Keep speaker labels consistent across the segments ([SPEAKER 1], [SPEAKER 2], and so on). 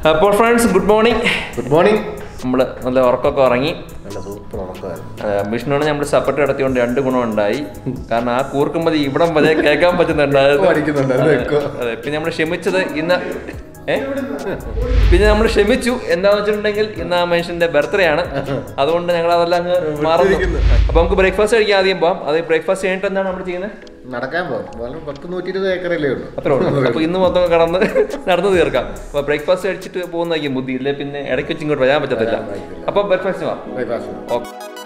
[SPEAKER 1] അപ്പോൾ friends good morning
[SPEAKER 2] good morning
[SPEAKER 1] നമ്മൾ നല്ല ഉറക്കമൊക്കെ ഉറങ്ങി
[SPEAKER 2] നല്ല സൂപ്പർ ഉറക്കമായിരുന്നു
[SPEAKER 1] ആ, വിഷ്ണുവിനെ നമ്മൾ സപ്പോർട്ട് നടത്തിക്കൊണ്ട് രണ്ട് ഗുണമുണ്ടായി കാരണം ആ കൂർക്കുമ്പോൾ ഇവിടം വരെ കേൾക്കാൻ പറ്റുന്നുണ്ടായിരുന്നു
[SPEAKER 2] പഠിക്കുന്നുണ്ടായിരുന്നു എക്കോ.
[SPEAKER 1] അതെ പിന്നെ നമ്മൾ ക്ഷമിച്ചത് ഇന്ന് ഏ പിന്നെ നമ്മൾ ക്ഷമിച്ചു എന്താന്ന് വെച്ചിട്ടുണ്ടെങ്കിൽ ഇന്ന് ആ മനുഷ്യന്റെ ബർത്ത്ഡേ ആണ് അതുകൊണ്ട് ഞങ്ങൾ അതെല്ലാം അങ്ങ് മറന്നു അപ്പൊ നമുക്ക് ബ്രേക്ക്ഫാസ്റ്റ് കഴിക്കാൻ ആദ്യം പോവാം അത് ബ്രേക്ക്ഫാസ്റ്റ് കഴിഞ്ഞിട്ട് എന്താണ് നമ്മൾ ചെയ്യുന്നത്
[SPEAKER 2] നടക്കാൻ പോകും വളരെ പത്ത് നൂറ്റി ഇരുപത് ഏക്കറല്ലേ ഉള്ളൂ
[SPEAKER 1] അത്രേ ഉള്ളൂ അപ്പൊ ഇന്ന് മൊത്തം കടന്ന് നടന്നു തീർക്കാം അപ്പൊ ബ്രേക്ക്ഫാസ്റ്റ് കഴിച്ചിട്ട് പോകുന്നതായിരിക്കും ബുദ്ധി ഇല്ലേ പിന്നെ ഇടയ്ക്ക് വെച്ച് ഇങ്ങോട്ട് വരാൻ പറ്റത്തില്ല അപ്പൊ ബ്രേക്ക്ഫാസ്റ്റ് വാ
[SPEAKER 2] ബ്രേക്ക്ഫാസ്റ്റ്
[SPEAKER 1] ഓക്കെ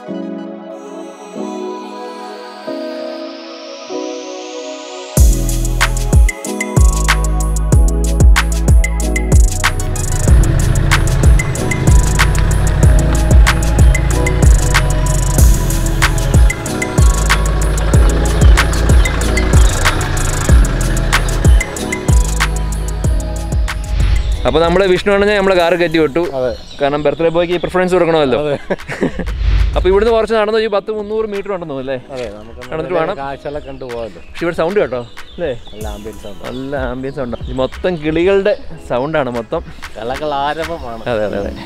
[SPEAKER 1] അപ്പൊ നമ്മള് വിഷ്ണു അണ്ണനെ നമ്മളെ കാറ് കയറ്റി വിട്ടു
[SPEAKER 2] അതെ
[SPEAKER 1] കാരണം ബർത്ത്ഡേ ബോയ്ക്ക് പ്രിഫറൻസ് കൊടുക്കണമല്ലോ അപ്പൊ ഇവിടുന്ന് കുറച്ച് നടന്നു ഈ പത്ത് മുന്നൂറ് മീറ്റർ ഉണ്ടെന്ന് തോന്നുന്നു അല്ലേ
[SPEAKER 2] അതെ നമുക്ക്
[SPEAKER 1] നടന്നിട്ട് വേണം
[SPEAKER 2] കാഴ്ചകളെ കണ്ടു പോകാമല്ലോ
[SPEAKER 1] പക്ഷെ ഇവിടെ സൗണ്ട് കേട്ടോ അല്ലേ
[SPEAKER 2] നല്ല ആംബിയൻസ് ഉണ്ട്
[SPEAKER 1] നല്ല ആംബിയൻസ് ഉണ്ട് ഈ മൊത്തം കിളികളുടെ സൗണ്ടാണ് മൊത്തം
[SPEAKER 2] കളകൾ ആരവമാണ്
[SPEAKER 1] അതെ അതെ അതെ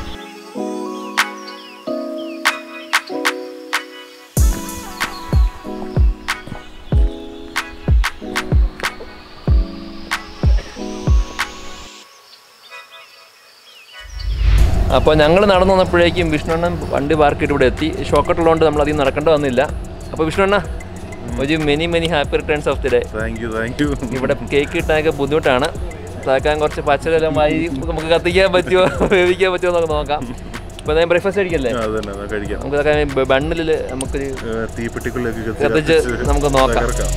[SPEAKER 1] അപ്പോൾ ഞങ്ങൾ നടന്നു വന്നപ്പോഴേക്കും വിഷ്ണുണ്ണൻ വണ്ടി പാർക്ക് ചെയ്തിട്ട് ഇവിടെ എത്തി ഷോക്കട്ടുള്ളതുകൊണ്ട് നമ്മൾ അധികം നടക്കേണ്ട വന്നില്ല അപ്പോൾ വിഷ്ണുണ്ണ ഒരു many many happy returns of the day
[SPEAKER 3] thank you thank you
[SPEAKER 1] ഇവിടെ കേക്ക് കിട്ടാനൊക്കെ ബുദ്ധിമുട്ടാണ് താക്കാൻ കുറച്ച് പച്ചരെല്ലാമായി നമുക്ക് കത്തിക്കാൻ പറ്റുമോ വേവിക്കാൻ പറ്റുമോ എന്നൊക്കെ നോക്കാം അപ്പോൾ ഞാൻ ബ്രേക്ക്ഫാസ്റ്റ് കഴിക്കല്ലേ
[SPEAKER 3] അത് തന്നെ അത് കഴിക്കാം
[SPEAKER 1] നമുക്ക് ഇതൊക്കെ ബണ്ണിൽ നമുക്കൊരു
[SPEAKER 3] ഏ, തീപ്പെട്ടിക്കുള്ളിലേക്ക് കത്തി
[SPEAKER 1] കത്തിച്ച്
[SPEAKER 3] കത്തിച്ച്
[SPEAKER 1] നമുക്ക് നോക്കാം
[SPEAKER 3] തകർക്കാം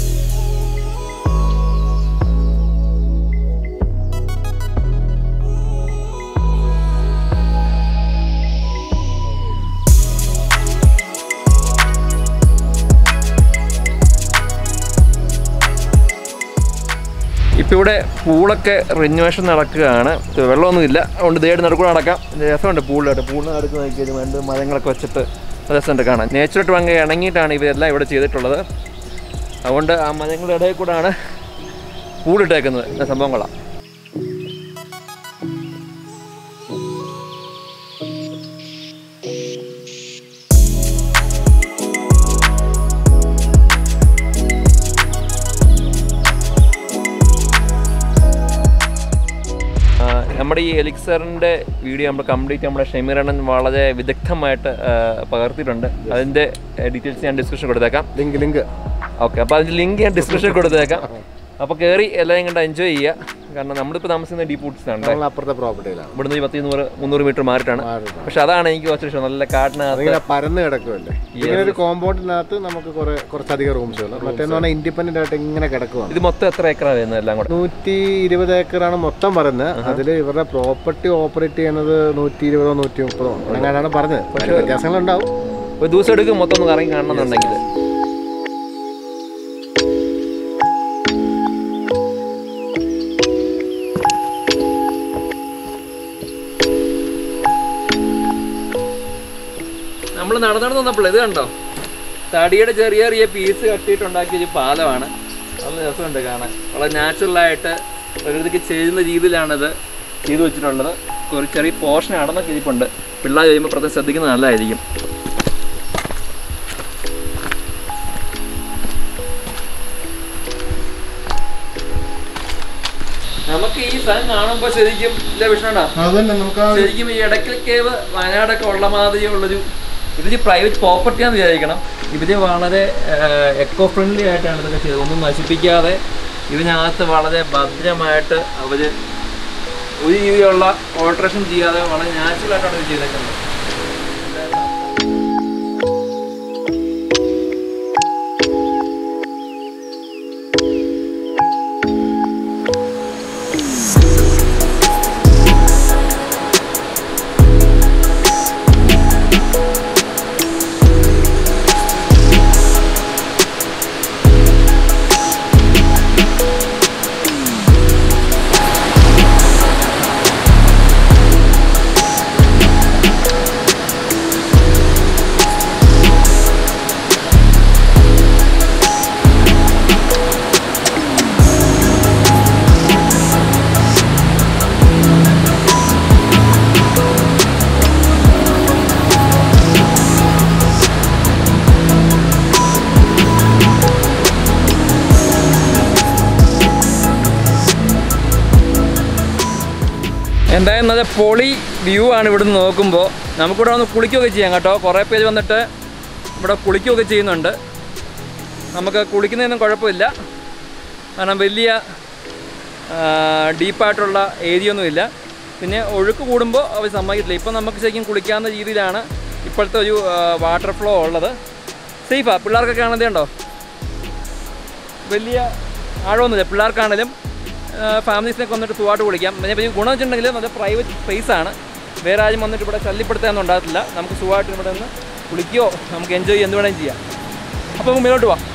[SPEAKER 1] ഇപ്പം ഇവിടെ പൂളൊക്കെ റിനുവേഷൻ നടക്കുകയാണ് ഇത് വെള്ളമൊന്നുമില്ല അതുകൊണ്ട് ദേടി നടക്കൂടെ നടക്കാം ഇത് രസമുണ്ട് പൂളിലോട്ട് പൂളിന് നടക്ക് നോക്കിയത് വേണ്ട മരങ്ങളൊക്കെ വെച്ചിട്ട് രസമുണ്ട് കാണാൻ നേച്ചറായിട്ട് ഭയങ്കര ഇണങ്ങിയിട്ടാണ് ഇവരെല്ലാം ഇവിടെ ചെയ്തിട്ടുള്ളത് അതുകൊണ്ട് ആ മരങ്ങളുടെ ഇടയിൽ കൂടാണ് പൂളിട്ടേക്കുന്നത് ഇന്ന സംഭവങ്ങളാണ് ആ, നമ്മുടെ ഈ എലിക്സറിൻ്റെ വീഡിയോ നമ്മൾ കംപ്ലീറ്റ് നമ്മുടെ ഷമീറണ്ണൻ വളരെ വിദഗ്ധമായിട്ട് ആ, പകർത്തിയിട്ടുണ്ട് അതിൻ്റെ ഡീറ്റെയിൽസ് ഞാൻ ഡിസ്ക്രിപ്ഷൻ കൊടുത്തേക്കാം
[SPEAKER 2] ലിങ്ക് ലിങ്ക്
[SPEAKER 1] ഓക്കെ അപ്പോൾ അതിൻ്റെ ലിങ്ക് ഞാൻ ഡിസ്ക്രിപ്ഷൻ കൊടുത്തേക്കാം അപ്പോൾ കയറി എല്ലാവരും കണ്ട് എൻജോയ് ചെയ്യുക കാരണം നമ്മളിപ്പോൾ താമസിക്കുന്ന ഡീപ്പ് വുഡ്സിലാണ്
[SPEAKER 2] നമ്മൾ അപ്പുറത്തെ പ്രോപ്പർട്ടിയിലാണ്
[SPEAKER 1] ഇവിടുന്ന് ഈ പത്ത് നൂറ് മുന്നൂറ് മീറ്റർ മാറിയിട്ടാണ്
[SPEAKER 2] മാറിയിട്ടാണ്.
[SPEAKER 1] പക്ഷെ അതാണ് എനിക്ക് കുറച്ച് ഇഷ്ടം നല്ല കാട്ടിനകത്ത്
[SPEAKER 2] അതിങ്ങനെ പരന്ന് കിടക്കുമല്ലേ ഇങ്ങനെ ഒരു കോമ്പൗണ്ടിനകത്ത് നമുക്ക് കുറെ കുറച്ചധികം റൂംസുകൾ മറ്റേന്ന് പറഞ്ഞാൽ ഇൻഡിപെൻഡന്റ് ആയിട്ട് ഇങ്ങനെ കിടക്കുവാണ്
[SPEAKER 1] ഇത് മൊത്തം എത്ര ഏക്കറാണ് വരുന്നത് എല്ലാം കൂടെ
[SPEAKER 2] നൂറ്റി ഇരുപത് ഏക്കറാണ് മൊത്തം പറയുന്നത് അതിൽ ഇവരുടെ പ്രോപ്പർട്ടി ഓപ്പറേറ്റ് ചെയ്യുന്നത് നൂറ്റി ഇരുപതോ നൂറ്റി മുപ്പതോ അങ്ങനെയാണ് പറഞ്ഞത് പക്ഷേ വ്യത്യാസങ്ങളുണ്ടാവും
[SPEAKER 1] ഒരു ദിവസം എടുക്കും മൊത്തം ഒന്ന് കറങ്ങി കാണണമെന്നുണ്ടെങ്കിൽ നമ്മൾ നടന്നു നടന്ന് വന്നപ്പോൾ ഇത് കണ്ടോ തടിയുടെ ചെറിയ ചെറിയ പീസ് കട്ടിയിട്ടുണ്ടാക്കിയ ഒരു പാലമാണ് നല്ല രസമുണ്ട് കാണാൻ വളരെ നാച്ചുറലായിട്ട് പ്രകൃതിക്ക് ചെയ്യുന്ന രീതിയിലാണിത് ചെയ്തു വെച്ചിട്ടുള്ളത് ഒരു ചെറിയ പോർഷൻ അടന്നൊക്കെ ഇരിപ്പുണ്ട് പിള്ളേർ കഴിയുമ്പോൾ പ്രത്യേകം ശ്രദ്ധിക്കുന്നത് നല്ലതായിരിക്കും നമുക്ക് ഈ സ്ഥലം കാണുമ്പോൾ ശരിക്കും ഇല്ല വിഷ്ണുണ്ടാ
[SPEAKER 2] അതന്നെ നമുക്ക്
[SPEAKER 1] ശരിക്കും ഈ ഇടയ്ക്കൽ കേവ് വയനാടൊക്കെ ഉള്ള മാതിരി ഉള്ളൊരു ഇതൊരു പ്രൈവറ്റ് പ്രോപ്പർട്ടിയാന്ന് വിചാരിക്കണം ഇവര് വളരെ എക്കോ ഫ്രണ്ട്ലി ആയിട്ടാണ് ഇതൊക്കെ ചെയ്തത് ഒന്നും നശിപ്പിക്കാതെ ഇതിനകത്ത് വളരെ ഭദ്രമായിട്ട് അവര് ഒരു രീതിയിലുള്ള ഓൾട്രേഷൻ ചെയ്യാതെ വളരെ നാച്ചുറൽ ആയിട്ടാണ് ഇത് ചെയ്തേക്കുന്നത് എന്തായാലും നല്ല പൊളി വ്യൂ ആണ് ഇവിടുന്ന് നോക്കുമ്പോൾ നമുക്കിവിടെ വന്ന് കുളിക്കുകയൊക്കെ ചെയ്യാം കേട്ടോ കുറേ പേര് വന്നിട്ട് ഇവിടെ കുളിക്കുകയൊക്കെ ചെയ്യുന്നുണ്ട് നമുക്ക് കുളിക്കുന്നതിനും കുഴപ്പമില്ല കാരണം വലിയ ഡീപ്പായിട്ടുള്ള ഏരിയ ഒന്നുമില്ല പിന്നെ ഒഴുക്ക് കൂടുമ്പോൾ അവർ സമ്മതിക്കില്ല ഇപ്പം നമുക്ക് ശരിക്കും കുളിക്കാവുന്ന രീതിയിലാണ് ഇപ്പോഴത്തെ ഒരു വാട്ടർ ഫ്ലോ ഉള്ളത് സേഫാ പിള്ളേർക്കൊക്കെ ആണെന്നേ ഉണ്ടോ വലിയ ആഴമൊന്നുമില്ല പിള്ളേർക്കാണെങ്കിലും ഫാമിലീസിനൊക്കെ വന്നിട്ട് സുഖമായിട്ട് കുളിക്കാം പിന്നെ ഇപ്പോൾ ഈ ഗുണം വെച്ചിട്ടുണ്ടെങ്കിൽ നല്ല പ്രൈവറ്റ് സ്പേസ് ആണ് വേറെ ആരും വന്നിട്ട് ഇവിടെ ശല്യപ്പെടുത്താനൊന്നും ഉണ്ടാകത്തില്ല നമുക്ക് സുഖമായിട്ട് ഇവിടെ നിന്ന് കുളിക്കുകയോ നമുക്ക് എൻജോയ് ചെയ്യുക എന്ത് വേണമെങ്കിലും ചെയ്യാം അപ്പോൾ നമുക്ക് മേലോട്ട് പോവാം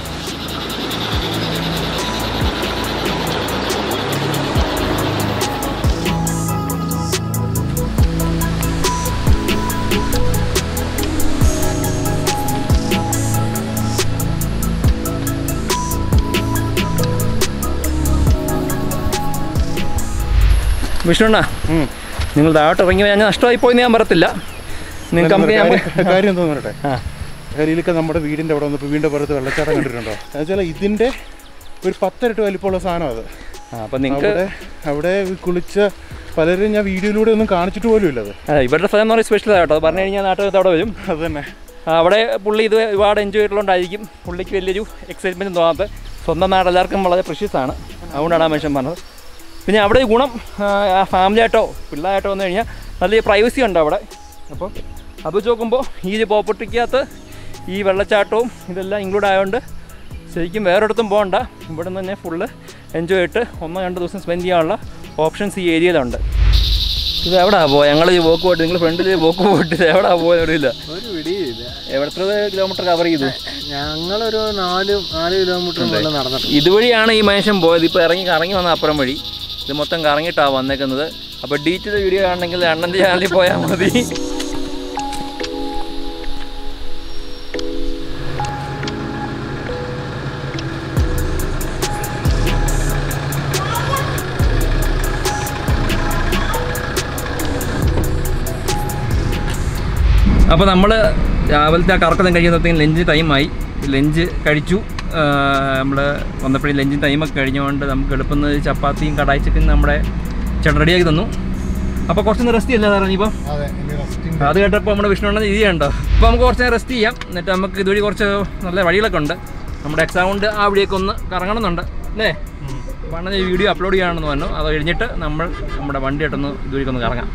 [SPEAKER 1] വിഷ്ണുണ്ണ നിങ്ങൾ താഴോട്ട് ഇറങ്ങി ഞാൻ നഷ്ടമായി പോയി ഞാൻ പറയത്തില്ല നിങ്ങൾക്ക് നമുക്ക് ഞാൻ
[SPEAKER 3] കാര്യം- കാര്യം എന്താ പറയട്ടെ
[SPEAKER 1] ആ
[SPEAKER 3] കരിയിലൊക്കെ നമ്മുടെ വീടിന്റെ അവിടെ വന്നപ്പോൾ വീടിന്റെ പുറത്ത് വെള്ളച്ചാട്ടം കണ്ടിട്ടുണ്ടോ എന്നുവെച്ചാൽ ഇതിന്റെ ഒരു പത്തിരട്ട് വലിപ്പമുള്ള സാധനം അത്
[SPEAKER 1] ആ, അപ്പം നിങ്ങൾക്ക്
[SPEAKER 3] അവിടെ അവിടെ കുളിച്ച പലരും ഞാൻ വീഡിയോയിലൂടെ ഒന്നും കാണിച്ചിട്ട് പോലും ഇല്ല അത്
[SPEAKER 1] അതെ ഇവരുടെ സ്ഥലം എന്ന് പറയുന്നത് സ്പെഷ്യൽ കേട്ടോ അത് പറഞ്ഞു കഴിഞ്ഞാൽ നാട്ടുകാർ അവിടെ വരും
[SPEAKER 3] അത് തന്നെ
[SPEAKER 1] ആ, അവിടെ പുള്ളി ഇത് ഒരുപാട് എൻജോയ് ചെയ്തിട്ടുള്ളതുകൊണ്ടായിരിക്കും പുള്ളിക്ക് വലിയൊരു എക്സൈറ്റ്മെൻറ്റ് തോന്നാത്തത് സ്വന്തം നാട് എല്ലാവർക്കും വളരെ precious ആണ് അതുകൊണ്ടാണ് ആ മനുഷ്യൻ പറഞ്ഞത് പിന്നെ അവിടെ ഒരു ഗുണം ആ ഫാമിലി ആയിട്ടോ പിള്ളേരായിട്ടോ വന്നു കഴിഞ്ഞാൽ നല്ല പ്രൈവസി ഉണ്ട് അവിടെ അപ്പോൾ അത് വെച്ച് നോക്കുമ്പോൾ ഈ ഒരു പ്രോപ്പർട്ടിക്കകത്ത് ഈ വെള്ളച്ചാട്ടവും ഇതെല്ലാം ഇൻക്ലൂഡ് ആയതുകൊണ്ട് ശരിക്കും വേറൊരിടത്തും പോകണ്ട ഇവിടെ നിന്ന് തന്നെ ഫുള്ള് എൻജോയ് ചെയ്തിട്ട് ഒന്നോ രണ്ടോ ദിവസം സ്പെൻഡ് ചെയ്യാനുള്ള ഓപ്ഷൻസ് ഈ ഏരിയയിലുണ്ട് ഇത് എവിടാ പോയത് ഞങ്ങൾ ഈ വോക്ക് പോയിട്ട് നിങ്ങൾ ഫ്രണ്ടിൽ വോക്ക് പോയിട്ട് എവിടാ പോയത് എവിടെയില്ല
[SPEAKER 2] ഒരു പിടിയില്ല
[SPEAKER 1] എത്ര കിലോമീറ്റർ കവർ ചെയ്തു
[SPEAKER 2] ഞങ്ങളൊരു നാല് നാല് കിലോമീറ്റർ മുകളിൽ നടന്നിട്ടുണ്ട്
[SPEAKER 1] ഇതുവഴിയാണ് ഈ മനുഷ്യൻ പോയത് ഇപ്പോൾ ഇറങ്ങി കറങ്ങി വന്ന അപ്പുറം വഴി ഇത് മൊത്തം കറങ്ങിയിട്ടാണ് വന്നേക്കുന്നത് അപ്പോൾ ഡീറ്റെയിൽ വീഡിയോ ആണെങ്കിൽ അണ്ണൻ്റെ ചാനലിൽ പോയാൽ മതി അപ്പോൾ നമ്മൾ രാവിലത്തെ ആ കറക്കം കഴിയുമ്പോഴത്തേക്കും ലഞ്ച് ടൈമായി ലഞ്ച് കഴിച്ചു നമ്മൾ വന്നപ്പോഴേ ലഞ്ചിൻ ടൈമൊക്കെ കഴിഞ്ഞുകൊണ്ട് നമുക്ക് എളുപ്പം ചപ്പാത്തിയും കടായി ചിക്കൻ നമ്മുടെ ചേട്ടൻ റെഡിയാക്കി തന്നു അപ്പോൾ കുറച്ചൊന്ന് റെസ്റ്റ് ചെയ്യല്ലേ സാറേ ഇനിയിപ്പം
[SPEAKER 2] അതെ ഇനി റെസ്റ്റിംഗ്
[SPEAKER 1] അത് കേട്ടപ്പോൾ നമ്മുടെ വിഷ്ണുണ്ണ ഇത് ചെയ്യണ്ടോ അപ്പോൾ നമുക്ക് കുറച്ച് റെസ്റ്റ് ചെയ്യാം എന്നിട്ട് നമുക്ക് ഇതുവഴി കുറച്ച് നല്ല വഴികളൊക്കെ ഉണ്ട് നമ്മുടെ എക്സാം കൊണ്ട് ആ വഴിയൊക്കെ ഒന്ന് കറങ്ങണമെന്നുണ്ട് അല്ലേ അപ്പോൾ അണ്ണൻ ഈ വീഡിയോ അപ്ലോഡ് ചെയ്യണമെന്ന് പറഞ്ഞു അത് കഴിഞ്ഞിട്ട് നമ്മൾ നമ്മുടെ വണ്ടിയായിട്ടൊന്ന് ഇതുവഴിക്ക് ഒന്ന് കറങ്ങാം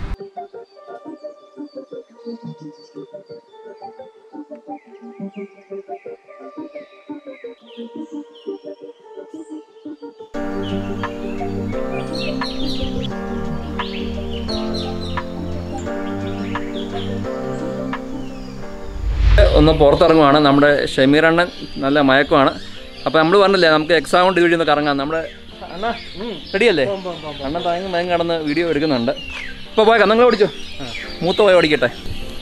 [SPEAKER 1] ഒന്ന് പുറത്തിറങ്ങുവാണ് നമ്മുടെ ഷമീർ അണ്ണൻ നല്ല മയക്കമാണ് അപ്പോൾ നമ്മൾ പറഞ്ഞില്ലേ നമുക്ക് എക്സാം കൊണ്ട് വീഡിയോ ഒന്ന് കറങ്ങാം നമ്മുടെ അണ്ണ റെഡിയല്ലേ അണ്ണൻ തയങ്ങ് മയങ്ങ് കടന്ന് വീഡിയോ എടുക്കുന്നുണ്ട് ഇപ്പോൾ പോയേക്കാം നിങ്ങൾ ഓടിച്ചോ മൂത്ത പോയി ഓടിക്കട്ടെ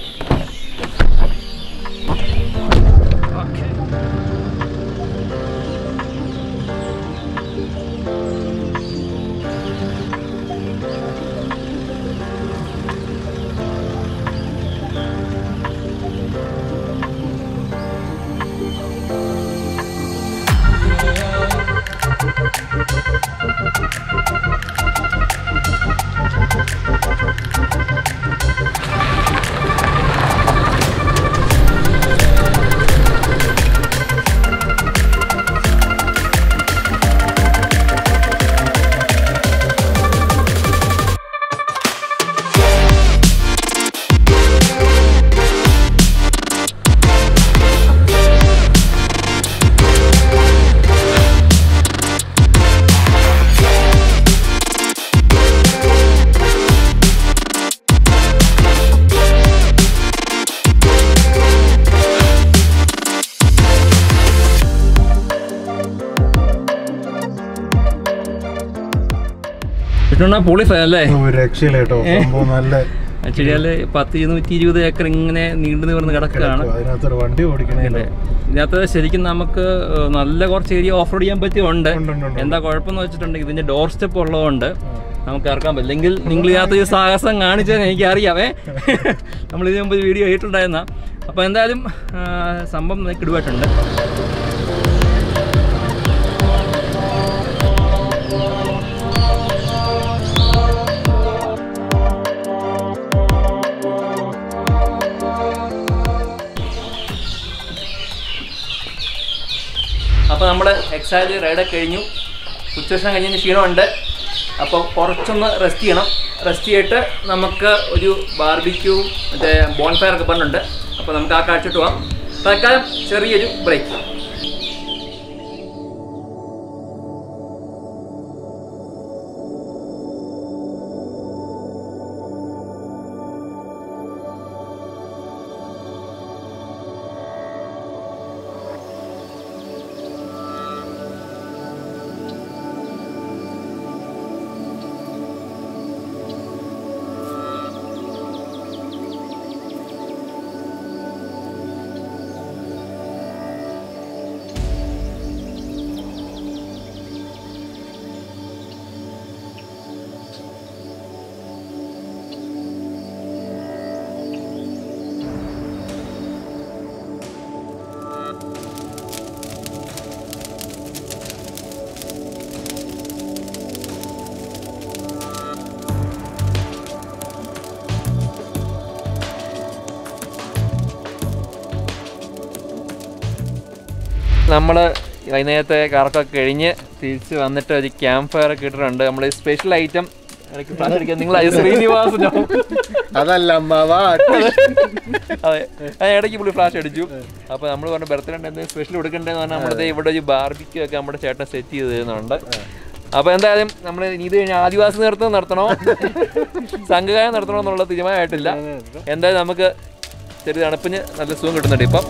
[SPEAKER 1] വിഷ്ണുണ്ണ പൊളി സ്ഥലം അല്ലേ
[SPEAKER 3] ഒരു രക്ഷയില്ല കേട്ടോ സംഭവം നല്ല
[SPEAKER 1] ആക്ച്വലി പത്ത് ഇരുന്നൂറ്റി ഇരുപത് ഏക്കർ ഇങ്ങനെ നീണ്ടു നിവർന്ന് കിടക്കുകയാണ്
[SPEAKER 3] അതിനകത്തൊരു വണ്ടി ഓടിക്കണേ
[SPEAKER 1] അല്ലേ ഇതിനകത്ത് ശരിക്കും നമുക്ക് ഏഹ്, നല്ല കുറച്ച് ഏരിയ ഓഫ് റോഡ് ചെയ്യാൻ പറ്റിയുണ്ട്
[SPEAKER 3] ഉണ്ട്, ഉണ്ട്, ഉണ്ട്.
[SPEAKER 1] എന്താ കുഴപ്പമെന്ന് വെച്ചിട്ടുണ്ടെങ്കിൽ ഇതിന്റെ ഡോർ സ്റ്റെപ്പ് ഉള്ളതുകൊണ്ട് നമുക്ക് ഇറക്കാൻ പറ്റില്ല എങ്കിൽ നിങ്ങൾ ഇതിനകത്ത് ഈ സാഹസം കാണിച്ചതെന്ന് എനിക്കറിയാവേ നമ്മൾ ഇതിനു മുമ്പ് വീഡിയോ ചെയ്തിട്ടുണ്ടായിരുന്ന അപ്പോൾ എന്തായാലും ആ, സംഭവം കിടുവായിട്ടുണ്ട് എക്സൈറ്റ് റൈഡൊക്കെ കഴിഞ്ഞു ഉച്ചഭക്ഷണം കഴിഞ്ഞതിന് ക്ഷീണമുണ്ട് അപ്പോൾ കുറച്ചൊന്ന് റെസ്റ്റ് ചെയ്യണം റെസ്റ്റ് ചെയ്തിട്ട് നമുക്ക് ഒരു ബാർബിക്യൂവും മറ്റേ ബോൺഫയർ ഒക്കെ പറഞ്ഞിട്ടുണ്ട് അപ്പോൾ നമുക്ക് ആ കാഴ്ചയിട്ട് പോവാം തൽക്കാലം ചെറിയൊരു ബ്രേക്ക് നമ്മൾ വൈകുന്നേരത്തെ കറക്കൊക്കെ കഴിഞ്ഞ് തിരിച്ച് വന്നിട്ട് ഒരു ക്യാമ്പ് ഫയർ ഒക്കെ ഇട്ടിട്ടുണ്ട് നമ്മൾ സ്പെഷ്യൽ ഐറ്റം ഇടയ്ക്ക് ഫ്ലാഷ് അടിക്കാൻ നിങ്ങൾ ശ്രീനിവാസനോ
[SPEAKER 2] അതല്ല അമ്മാവാ
[SPEAKER 1] അതെ ആ ഇടയ്ക്ക് പുള്ളി ഫ്ലാഷ് അടിച്ചു അപ്പോൾ നമ്മൾ പറഞ്ഞ ബർത്ത്ഡേ എന്തെങ്കിലും സ്പെഷ്യൽ കൊടുക്കണ്ടേന്ന് പറഞ്ഞാൽ നമ്മുടെ ഇവിടെ ഒരു ബാർബിക്യൂ ഒക്കെ നമ്മുടെ ചേട്ടൻ സെറ്റ് ചെയ്ത് തരുന്നുണ്ട് അപ്പോൾ എന്തായാലും നമ്മൾ ഇനി ഇത് കഴിഞ്ഞ് ആദിവാസി നൃത്തം നടത്തണോ സംഘകാരം നടത്തണോ എന്നുള്ള തീരുമാനമായിട്ടില്ല എന്തായാലും നമുക്ക് ചെറിയ തണുപ്പിന് നല്ല സുഖം കിട്ടുന്നുണ്ട് ഇപ്പം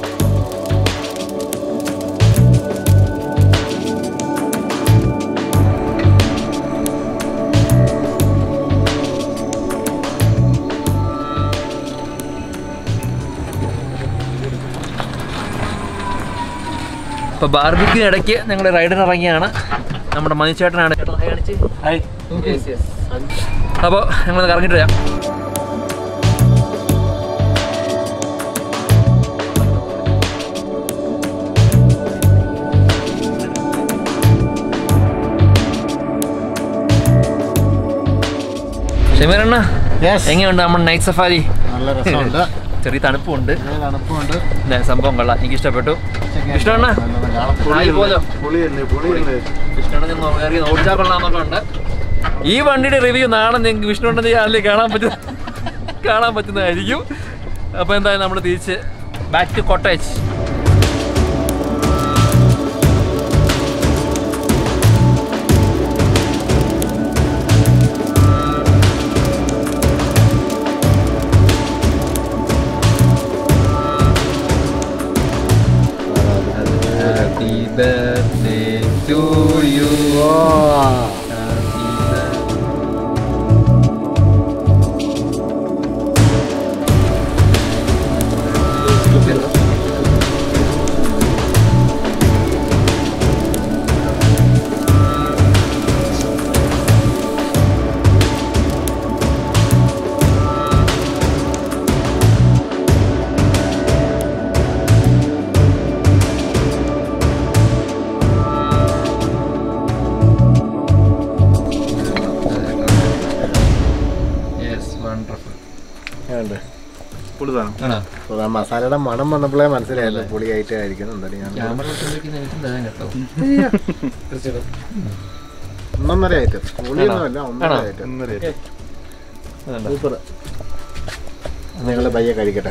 [SPEAKER 1] ഇപ്പോൾ ബാർബിക്യൂ ഇടയ്ക്ക് ഞങ്ങൾ റൈഡിന് ഇറങ്ങിയാണ് നമ്മുടെ മനുചേട്ടനാണ് അപ്പോൾ ഞങ്ങൾ കറങ്ങിട്ട് വരാം ഷമീറണ്ണ
[SPEAKER 2] Yes.
[SPEAKER 1] എങ്ങനെയുണ്ട് നമ്മുടെ നൈറ്റ് സഫാരി
[SPEAKER 2] നല്ല രസമുണ്ട്
[SPEAKER 1] ചെറിയ തണുപ്പുണ്ട്
[SPEAKER 2] നല്ല തണുപ്പുണ്ട്
[SPEAKER 1] ഇല്ലേ, സംഭവം കൊള്ളാം എനിക്ക് ഇഷ്ടപ്പെട്ടു ഇഷ്ടമാണ് ആയി പോലോ വിഷ്ണുണ്ടെ നിന്ന് ഓടിച്ചാൽ കൊള്ളാമെന്നൊക്കെ ഉണ്ട് ഈ വണ്ടിയുടെ റിവ്യൂ നാളെ നിങ്ങൾക്ക് വിഷ്ണുണ്ടെ ചാനലിൽ കാണാൻ പറ്റുന്ന കാണാൻ പറ്റുന്നതായിരിക്കും അപ്പോൾ എന്തായാലും നമ്മൾ തിരിച്ച് back to cottage Happy birthday to you. Happy birthday. Yes, wonderful. ആണോ?
[SPEAKER 2] മസാലയുടെ മണം വന്നപ്പോഴേ മനസ്സിലായല്ലോ പുളിയായിട്ട് കഴിക്കണം എന്തായാലും ഞാൻ
[SPEAKER 1] ക്യാമറ വെച്ചുകൊണ്ടിരിക്കുന്ന എനിക്കും തരാൻ കേട്ടോ
[SPEAKER 2] ഒന്നൊന്നര ഐറ്റം പുളിയൊന്നുമല്ല ഒന്നര
[SPEAKER 1] ആണോ?
[SPEAKER 2] ഐറ്റം
[SPEAKER 1] അതുണ്ടോ?
[SPEAKER 2] സൂപ്പർ നിങ്ങൾ പയ്യെ കഴിക്കട്ടെ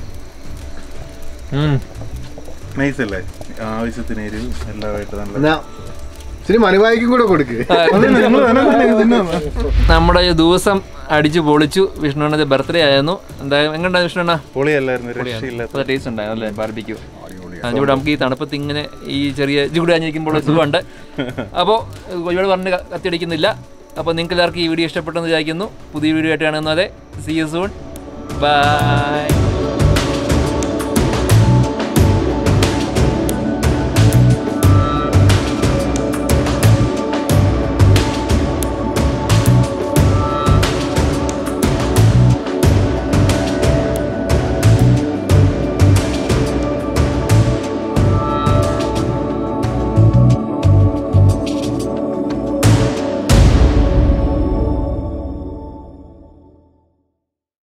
[SPEAKER 1] ഉം.
[SPEAKER 3] നൈസ് അല്ലേ ആവശ്യത്തിന് എരിവ് എല്ലാമായിട്ട് നല്ല
[SPEAKER 2] എന്നാ ഇച്ചിരി മണിവായിക്കും കൂടെ കൊടുക്ക്
[SPEAKER 1] നമ്മുടെ ഈ ദിവസം അടിച്ചു പൊളിച്ചു വിഷ്ണുണ്ണന്റെ ബർത്ത്ഡേ ആയിരുന്നു എന്തായാലും എങ്ങനെയുണ്ടായിരുന്നു വിഷ്ണുണ്ണ
[SPEAKER 3] പൊളിയല്ലായിരുന്നു രക്ഷയില്ലാത്ത
[SPEAKER 1] ടേസ്റ്റ് ഉണ്ടായിരുന്നു അല്ലേ ബാർബിക്യൂ അതിലൂടെ നമുക്ക് ഈ തണുപ്പത്ത് ഇങ്ങനെ ഈ ചെറിയ ചൂട് അഞ്ഞിരിക്കുമ്പോൾ സുഖമുണ്ട് അപ്പോൾ ഒരുപാട് പറഞ്ഞ് ക- കത്തിയടിക്കുന്നില്ല അപ്പോൾ നിങ്ങൾക്ക് എല്ലാവർക്കും ഈ വീഡിയോ ഇഷ്ടപ്പെട്ടെന്ന് വിചാരിക്കുന്നു പുതിയ വീഡിയോ ആയിട്ട് കാണുന്നത് സി യു സൂൺ ബൈ